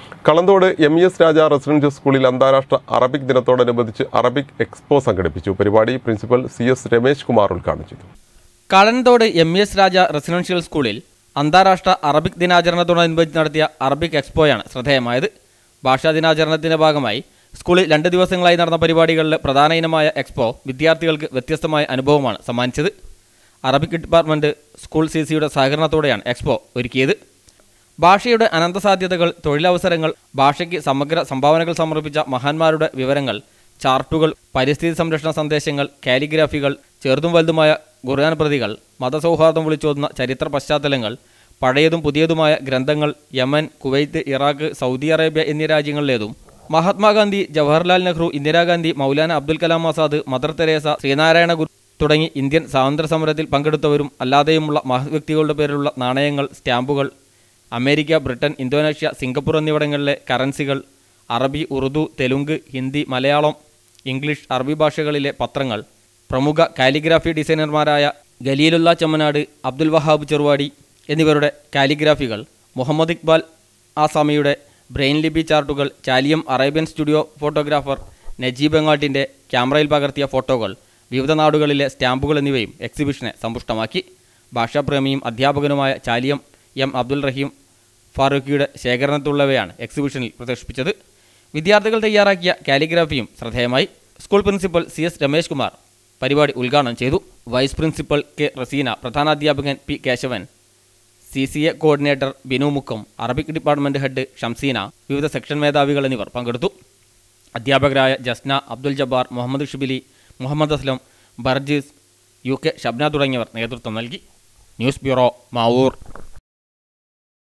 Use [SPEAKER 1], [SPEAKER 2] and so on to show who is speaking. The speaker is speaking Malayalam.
[SPEAKER 1] കളന്തോട് M E S Raja residential സ്കൂളിൽ അന്താരാഷ്ട്ര അറബിക് ദിനത്തോടനുബന്ധിച്ച് അറബിക് എക്സ്പോ സംഘടിപ്പിച്ചു പരിപാടി principal C S Ramesh Kumar ഉദ്ഘാടനം ചെയ്തു
[SPEAKER 2] Kalanthode M E S Raja residential സ്കൂളിൽ അന്താരാഷ്ട്ര അറബിക് ദിനാചരണത്തോടനുബന്ധിച്ച് നടത്തിയ അറബിക് എക്സ്പോയാണ് ശ്രദ്ധേയമായത് ഭാഷാ ദിനാചരണത്തിന്റെ ഭാഗമായി സ്കൂളിൽ രണ്ട് ദിവസങ്ങളായി നടന്ന പരിപാടികളിലെ പ്രധാന ഇനമായ എക്സ്പോ വിദ്യാർത്ഥികൾക്ക് വ്യത്യസ്തമായ അനുഭവമാണ് സമ്മാനിച്ചത് അറബിക് ഡിപ്പാർട്ട്മെന്റ് സ്കൂൾ സി സിയുടെ സഹകരണത്തോടെയാണ് എക്സ്പോ ഒരുക്കിയത് ഭാഷയുടെ അനന്തസാധ്യതകൾ തൊഴിലവസരങ്ങൾ ഭാഷയ്ക്ക് സമഗ്ര സംഭാവനകൾ സമർപ്പിച്ച മഹാന്മാരുടെ വിവരങ്ങൾ ചാർട്ടുകൾ പരിസ്ഥിതി സംരക്ഷണ സന്ദേശങ്ങൾ കാലിഗ്രാഫികൾ ചെറുതും വലുതുമായ ഖുർആൻ പ്രതികൾ മതസൗഹാർദ്ദം വിളിച്ചോതുന്ന ചരിത്ര പശ്ചാത്തലങ്ങൾ പഴയതും പുതിയതുമായ ഗ്രന്ഥങ്ങൾ Yemen Kuwait Iraq Saudi Arabia എന്നീ രാജ്യങ്ങളിലേതും മഹാത്മാഗാന്ധി ജവഹർലാൽ നെഹ്റു ഇന്ദിരാഗാന്ധി മൗലാന അബ്ദുൽ കലാം ആസാദ് മദർ തെരേസ ശ്രീനാരായണ ഗുരു തുടങ്ങി ഇന്ത്യൻ സ്വാതന്ത്ര്യ സമരത്തിൽ പങ്കെടുത്തവരും അല്ലാതെയുമുള്ള മഹത് വ്യക്തികളുടെ പേരിലുള്ള നാണയങ്ങൾ സ്റ്റാമ്പുകൾ അമേരിക്ക ബ്രിട്ടൻ ഇന്തോനേഷ്യ സിംഗപ്പൂർ എന്നിവിടങ്ങളിലെ കറൻസികൾ അറബി ഉറുദു തെലുങ്ക് ഹിന്ദി മലയാളം ഇംഗ്ലീഷ് അറബി ഭാഷകളിലെ പത്രങ്ങൾ പ്രമുഖ കാലിഗ്രാഫി ഡിസൈനർമാരായ ഖലീലുല്ല ചമ്മനാട് അബ്ദുൽ വഹാബ് ചെറുവാടി എന്നിവരുടെ കാലിഗ്രാഫികൾ മുഹമ്മദ് ഇക്ബാൽ ആസാമിയുടെ ബ്രെയിൻ ലിപി ചാർട്ടുകൾ Chaliyam Arabian studio photographer Najeeb എങ്ങാട്ടിൻ്റെ ക്യാമറയിൽ പകർത്തിയ ഫോട്ടോകൾ വിവിധ നാടുകളിലെ സ്റ്റാമ്പുകൾ എന്നിവയും എക്സിബിഷനെ സമ്പുഷ്ടമാക്കി ഭാഷാപ്രേമിയും അധ്യാപകനുമായ ചാലിയം എം അബ്ദുൽ റഹീം ഫാറൂഖിയുടെ ശേഖരണത്തിലുള്ളവയാണ് എക്സിബിഷനിൽ പ്രദർശിപ്പിച്ചത് വിദ്യാർത്ഥികൾ തയ്യാറാക്കിയ കാലിഗ്രാഫിയും ശ്രദ്ധേയമായി school principal C S Ramesh Kumar പരിപാടി ഉദ്ഘാടനം ചെയ്തു vice principal K Razeena പ്രധാനാധ്യാപകൻ P Keshavan C C A coordinator Binu Mukkam Arabic department head Shamseena വിവിധ സെക്ഷൻ മേധാവികൾ എന്നിവർ പങ്കെടുത്തു അധ്യാപകരായ ജസ്ന അബ്ദുൽ ജബ്ബാർ മുഹമ്മദ് ഷിബിലി മുഹമ്മദ് അസ്ലം ബർജീസ് യു കെ ഷബ്ന തുടങ്ങിയവർ നേതൃത്വം നൽകി ന്യൂസ് ബ്യൂറോ മാവൂർ